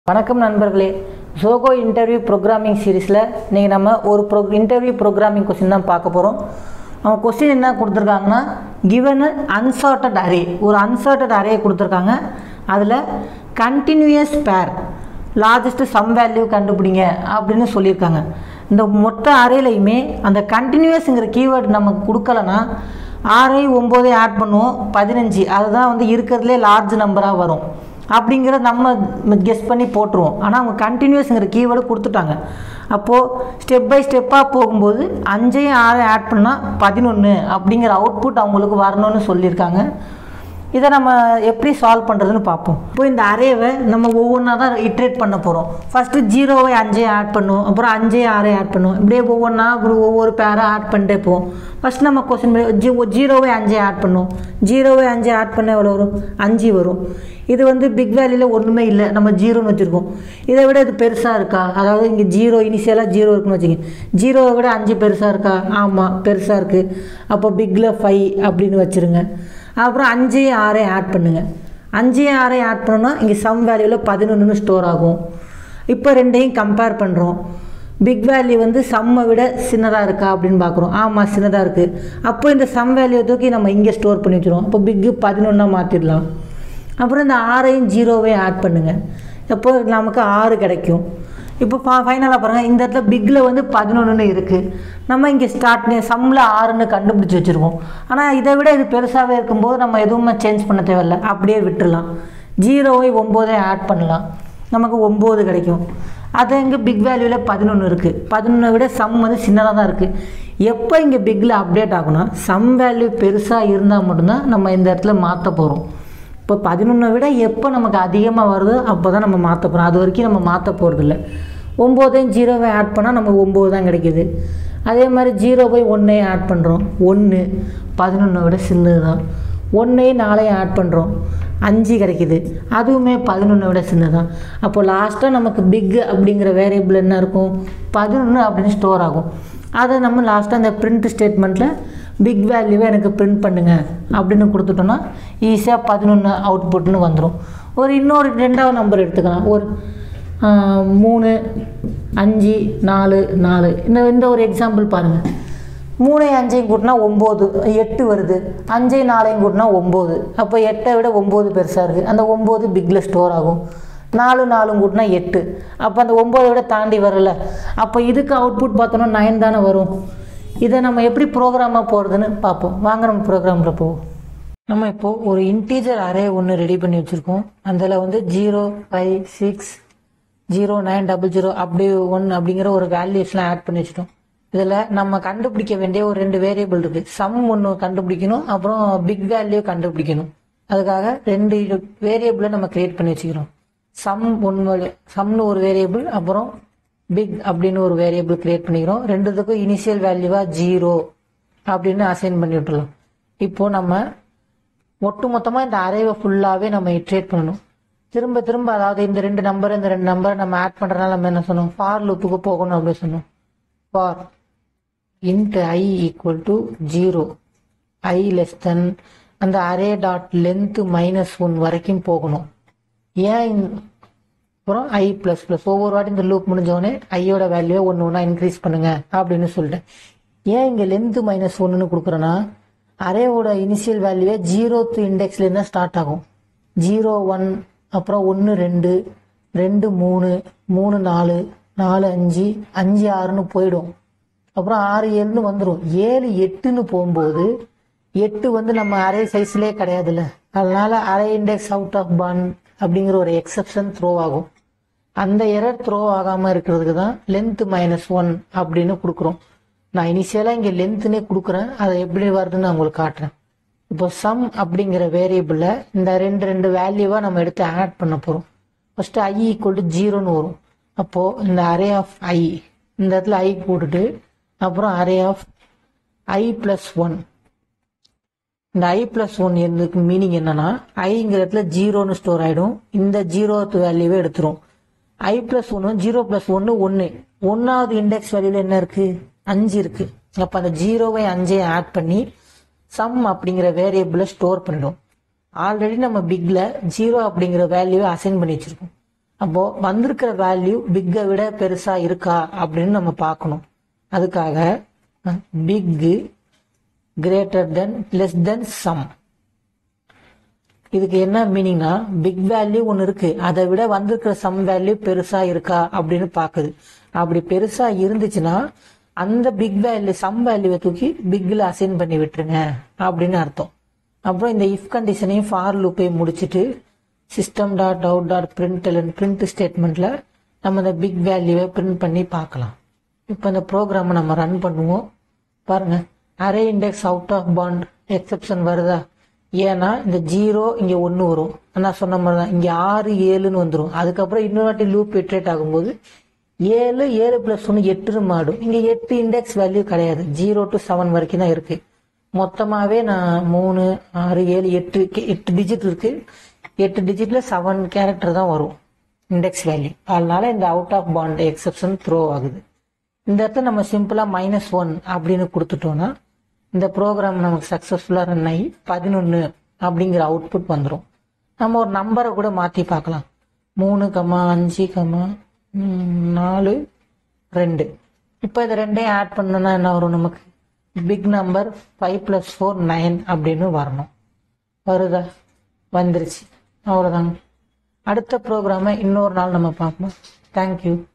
வணக்கம் நண்பர்களே Joko interview programming சீரீஸில் நீங்கள் நம்ம ஒரு ப்ரோ இன்டர்வியூ ப்ரோக்ராமிங் கொஸ்டின் தான் பார்க்க போகிறோம் அவங்க கொஸ்டின் என்ன கொடுத்துருக்காங்கன்னா கிவன் அன்சார்ட்டட் அரே ஒரு அன்சார்ட்டட் அரே கொடுத்துருக்காங்க அதில் கண்டினியூயஸ் பேர் லார்ஜஸ்ட் சம் வேல்யூ கண்டுபிடிங்க அப்படின்னு சொல்லியிருக்காங்க இந்த மொத்த அரேலையுமே அந்த கண்டினியூயஸ்ங்கிற கீவேர்டு நமக்கு கொடுக்கலனா ஆறை ஒம்போதே ஆட் பண்ணுவோம் பதினஞ்சு அதுதான் வந்து இருக்கிறதுலே லார்ஜ் நம்பராக வரும் அப்படிங்கிறத நம்ம கெஸ் பண்ணி போட்டுருவோம் ஆனால் அவங்க கண்டினியூஸ்ங்கிற கீவேர்டு கொடுத்துட்டாங்க அப்போது ஸ்டெப் பை ஸ்டெப்பாக போகும்போது அஞ்சையும் ஆறையும் ஆட் பண்ணால் பதினொன்று அப்படிங்கிற அவுட்புட் அவங்களுக்கு வரணும்னு சொல்லியிருக்காங்க இதை நம்ம எப்படி சால்வ் பண்ணுறதுன்னு பார்ப்போம் இப்போ இந்த அரேவை நம்ம ஒவ்வொன்றா தான் இட்ரேட் பண்ண போகிறோம் ஃபஸ்ட்டு ஜீரோவை அஞ்சையும் ஆட் பண்ணுவோம் அப்புறம் அஞ்சையும் ஆறையும் ஆட் பண்ணுவோம் இப்படியே ஒவ்வொன்றா அப்புறம் ஒவ்வொரு பேராக ஆட் பண்ணிட்டே போவோம் ஃபஸ்ட் நம்ம கொஸ்டின் ஜி ஜீரோவை அஞ்சையும் ஆட் பண்ணுவோம் ஜீரோவை அஞ்சு ஆட் பண்ண எவ்வளோ வரும் அஞ்சு வரும் இது வந்து பிக் வேல்யூவில் ஒன்றுமே இல்லை நம்ம ஜீரோன்னு வச்சுருக்கோம் இதை விட இது பெருசாக இருக்கா அதாவது இங்கே ஜீரோ இனிஷியலாக ஜீரோ இருக்குன்னு வச்சுங்க ஜீரோவை விட அஞ்சு பெருசாக இருக்கா ஆமாம் பெருசாக இருக்குது அப்போ பிக்கில் ஃபைவ் அப்படின்னு வச்சுருங்க அப்புறம் அஞ்சையும் ஆறையும் ஆட் பண்ணுங்கள் அஞ்சையும் ஆறையும் ஆட் பண்ணோன்னா இங்கே சம் வேல்யூவில் பதினொன்றுன்னு ஸ்டோர் ஆகும் இப்போ ரெண்டையும் கம்பேர் பண்ணுறோம் பிக் வேல்யூ வந்து சம்மை விட சின்னதாக இருக்கா அப்படின்னு பார்க்குறோம் ஆமாம் சின்னதாக இருக்குது அப்போ இந்த சம் வேல்யூ தூக்கி நம்ம இங்கே ஸ்டோர் பண்ணி வச்சுருவோம் அப்போ பிக்கு பதினொன்றா மாற்றிடலாம் அப்புறம் இந்த ஆறையும் ஜீரோவையும் ஆட் பண்ணுங்கள் அப்போ நமக்கு ஆறு கிடைக்கும் இப்போ ஃபா ஃபைனலாக பாருங்கள் இந்த இடத்துல பிக்கில் வந்து பதினொன்றுன்னு இருக்குது நம்ம இங்கே ஸ்டார்ட் சம்மில் ஆறுன்னு கண்டுபிடிச்சி வச்சுருக்கோம் ஆனால் இதை விட இது பெருசாகவே இருக்கும்போது நம்ம எதுவுமே சேஞ்ச் பண்ண தேவையில்ல அப்படியே விட்டுடலாம் ஜீரோவை ஒம்போதே ஆட் பண்ணலாம் நமக்கு ஒம்பது கிடைக்கும் அது இங்கே பிக் வேல்யூவில் பதினொன்று இருக்குது பதினொன்றை விட சம் வந்து சின்னதாக தான் இருக்குது எப்போ இங்கே பிக்கில் அப்டேட் ஆகும்னா சம் வேல்யூ பெருசாக இருந்தால் மட்டும்தான் நம்ம இந்த இடத்துல மாற்ற போகிறோம் இப்போ பதினொன்றை விட எப்போ நமக்கு அதிகமாக வருதோ அப்போ தான் நம்ம மாற்ற போகிறோம் அது வரைக்கும் நம்ம மாற்ற போகிறதில்ல ஒம்போதையும் ஜீரோவை ஆட் பண்ணால் நமக்கு ஒம்பது தான் கிடைக்கிது அதே மாதிரி ஜீரோ போய் ஒன்றையும் ஆட் பண்ணுறோம் ஒன்று பதினொன்றை விட சின்னது தான் ஒன்றையும் நாளையும் ஆட் பண்ணுறோம் அஞ்சு கிடைக்கிது அதுவுமே பதினொன்றை விட சின்னது தான் அப்போ லாஸ்ட்டாக நமக்கு பிக் அப்படிங்கிற வேரியபிள் என்ன இருக்கும் பதினொன்று அப்படின்னு ஸ்டோர் ஆகும் அதை நம்ம லாஸ்ட்டாக அந்த பிரிண்ட் ஸ்டேட்மெண்ட்டில் பிக் வேல்யூவை எனக்கு பிரிண்ட் பண்ணுங்க அப்படின்னு கொடுத்துட்டோன்னா ஈஸியாக பதினொன்று அவுட்புட்னு வந்துடும் ஒரு இன்னொரு ரெண்டாவது நம்பர் எடுத்துக்கலாம் ஒரு மூணு அஞ்சு நாலு நாலு இந்த இந்த ஒரு எக்ஸாம்பிள் பாருங்கள் மூணையும் அஞ்சையும் கூட்டினா ஒம்பது எட்டு வருது அஞ்சையும் நாலையும் கூட்டினா ஒம்பது அப்போ எட்டை விட ஒம்பது பெருசாக இருக்குது அந்த ஒம்பது பிக்கில் ஸ்டோர் ஆகும் நாலு நாலும் கூட்டினா எட்டு அப்போ அந்த ஒம்போதை விட தாண்டி வரல அப்போ இதுக்கு அவுட்புட் பார்த்தோன்னா நயன் தானே வரும் இதை நம்ம எப்படி ப்ரோக்ராமாக போகிறதுன்னு பார்ப்போம் வாங்க நம்ம ப்ரோக்ராமில் போவோம் நம்ம இப்போது ஒரு இன்டீஜர் அரே ஒன்று ரெடி பண்ணி வச்சுருக்கோம் அதில் வந்து zero five six zero nine double zero அப்படி ஒன் அப்படிங்கிற ஒரு வேல்யூஸ்லாம் ஆட் பண்ணி வச்சுட்டோம் இதில் நம்ம கண்டுபிடிக்க வேண்டிய ஒரு ரெண்டு வேரியபிள் இருக்குது சம் ஒன்று கண்டுபிடிக்கணும் அப்புறம் பிக் வேல்யூ கண்டுபிடிக்கணும் அதுக்காக ரெண்டு வேரியபிளை நம்ம கிரியேட் பண்ணி வச்சுக்கிறோம் சம் ஒன்று சம்னு ஒரு வேரியபிள் அப்புறம் பிக் அப்படின்னு ஒரு வேரியபிள் கிரியேட் பண்ணிக்கிறோம் ரெண்டுத்துக்கும் இனிஷியல் வேல்யூவாக ஜீரோ அப்படின்னு அசைன் பண்ணி விட்டுலாம் இப்போ நம்ம ஒட்டு மொத்தமாக இந்த அரேவை ஃபுல்லாகவே நம்ம இட்ரேட் பண்ணணும் திரும்ப திரும்ப அதாவது இந்த ரெண்டு நம்பர் இந்த ரெண்டு நம்பரை நம்ம ஆட் பண்ணுறதுனால நம்ம என்ன சொன்னோம் ஃபார் லூப்புக்கு போகணும் அப்படின்னு சொன்னோம் for int I equal to zero I less than அந்த array dot length minus one வரைக்கும் போகணும் ஏன் அப்புறம் ஐ ப்ளஸ் ப்ளஸ் ஒவ்வொரு வாட்டி இந்த லூப் முடிஞ்சோடனே ஐயோட வேல்யூவை ஒன்று ஒன்றா இன்க்ரீஸ் பண்ணுங்க அப்படின்னு சொல்லிட்டேன் ஏன் இங்கே லென்த்து மைனஸ் ஒன்றுன்னு கொடுக்குறேன்னா அரேவோட இனிஷியல் வேல்யூவே ஜீரோத்து இண்டெக்ஸ்லேருந்து தான் ஸ்டார்ட் ஆகும் ஜீரோ ஒன் அப்புறம் ஒன்று ரெண்டு ரெண்டு மூணு மூணு நாலு நாலு அஞ்சு அஞ்சு ஆறுன்னு போயிடும் அப்புறம் ஆறு ஏழுன்னு வந்துடும் ஏழு எட்டுன்னு போகும்போது எட்டு வந்து நம்ம அரே சைஸ்லேயே கிடையாதுல்ல அதனால array index out of bound அப்படிங்கிற ஒரு எக்ஸப்ஷன் த்ரோ ஆகும் அந்த எரர் த்ரோ ஆகாமல் இருக்கிறதுக்கு தான் லென்த் மைனஸ் ஒன் அப்படின்னு கொடுக்குறோம் நான் இனிஷியலாக இங்கே லென்த்துனே கொடுக்குறேன் அதை எப்படி வருதுன்னு நான் உங்களுக்கு காட்டுறேன் இப்போ சம் அப்படிங்கிற வேரியபிளில் இந்த ரெண்டு ரெண்டு வேல்யூவாக நம்ம எடுத்து ஆட் பண்ண போகிறோம் ஃபஸ்ட்டு ஐ ஈக்குவல் டு ஜீரோன்னு வரும் அப்போது இந்த அரே ஆஃப் ஐ இந்த இடத்துல ஐ போட்டுட்டு அப்புறம் array of I plus one இந்த ஐ ப்ளஸ் ஒன் எதுக்கு மீனிங் என்னன்னா ஐங்கிற இடத்துல ஜீரோன்னு ஸ்டோர் ஆகிடும் இந்த ஜீரோத்து வேல்யூவே எடுத்துரும் ஐ ப்ளஸ் ஒன்று ஜீரோ ப்ளஸ் ஒன்று ஒன்று ஒன்றாவது இண்டெக்ஸ் வேல்யூவில் என்ன இருக்குது அஞ்சு இருக்குது அப்போ அந்த ஜீரோவை அஞ்சையும் ஆட் பண்ணி சம் அப்படிங்கிற வேரியபிளை ஸ்டோர் பண்ணிடும் ஆல்ரெடி நம்ம பிக்ல ஜீரோ அப்படிங்கிற வேல்யூவை அசைன் பண்ணி வச்சிருக்கோம் அப்போது வந்திருக்கிற வேல்யூ பிக்கை விட பெருசாக இருக்கா அப்படின்னு நம்ம பார்க்கணும் அதுக்காக big greater than less than sum இதுக்கு என்ன மீனிங்னா பிக் வேல்யூ ஒன்று இருக்கு அதை விட வந்திருக்கிற சம் வேல்யூ பெருசா இருக்கா அப்படின்னு பாக்குது அப்படி பெருசா இருந்துச்சுன்னா அந்த பிக் வேல்யூ சம் வேல்யூவை தூக்கி பிக்ல அசைன் பண்ணி விட்டுருங்க அப்படின்னு அர்த்தம் அப்புறம் இந்த இஃப் கண்டிஷனையும் ஃபார் லூப்பையும் முடிச்சுட்டு system dot out dot print print ஸ்டேட்மெண்ட்ல நம்ம இந்த பிக் வேல்யூவை பிரிண்ட் பண்ணி பார்க்கலாம் இப்போ இந்த ப்ரோக்ராமை நம்ம ரன் பண்ணுவோம் பாருங்க array index out of bound exception வருதா ஏன்னா இந்த ஜீரோ இங்கே ஒன்று வரும் நான் சொன்ன மாதிரி தான் இங்கே ஆறு ஏழுன்னு வந்துடும் அதுக்கப்புறம் இன்னொரு வாட்டி லூப் இட்ரேட் ஆகும்போது ஏழு ஏழு ப்ளஸ் ஒன்று எட்டுன்னு மாடும் இங்கே எட்டு இண்டெக்ஸ் வேல்யூ கிடையாது ஜீரோ டு செவன் வரைக்கும் தான் இருக்கு மொத்தமாகவே நான் மூணு ஆறு ஏழு எட்டு எட்டு டிஜிட் இருக்கு எட்டு டிஜிட்ல செவன் கேரக்டர் தான் வரும் இண்டெக்ஸ் வேல்யூ அதனால இந்த out of bound exception throw ஆகுது இந்த இடத்துல நம்ம சிம்பிளா மைனஸ் ஒன் அப்படின்னு கொடுத்துட்டோம்னா இந்த ப்ரோக்ராம் நமக்கு சக்சஸ்ஃபுல்லா ரன் ஆகி பதினொன்று அப்படிங்கிற அவுட்புட் வந்துடும் நம்ம ஒரு நம்பரை கூட மாற்றி பார்க்கலாம் மூணு கமா அஞ்சு கமா ம், நாலு ரெண்டு இப்போ இது ரெண்டையும் ஆட் பண்ணோம்னா என்ன வரும் நமக்கு big number five plus four nine அப்படின்னு வரணும் வருதா வந்துருச்சு அவ்வளோதாங்க அடுத்த ப்ரோக்ராமை இன்னொரு நாள் நம்ம பார்ப்போம் தேங்க்யூ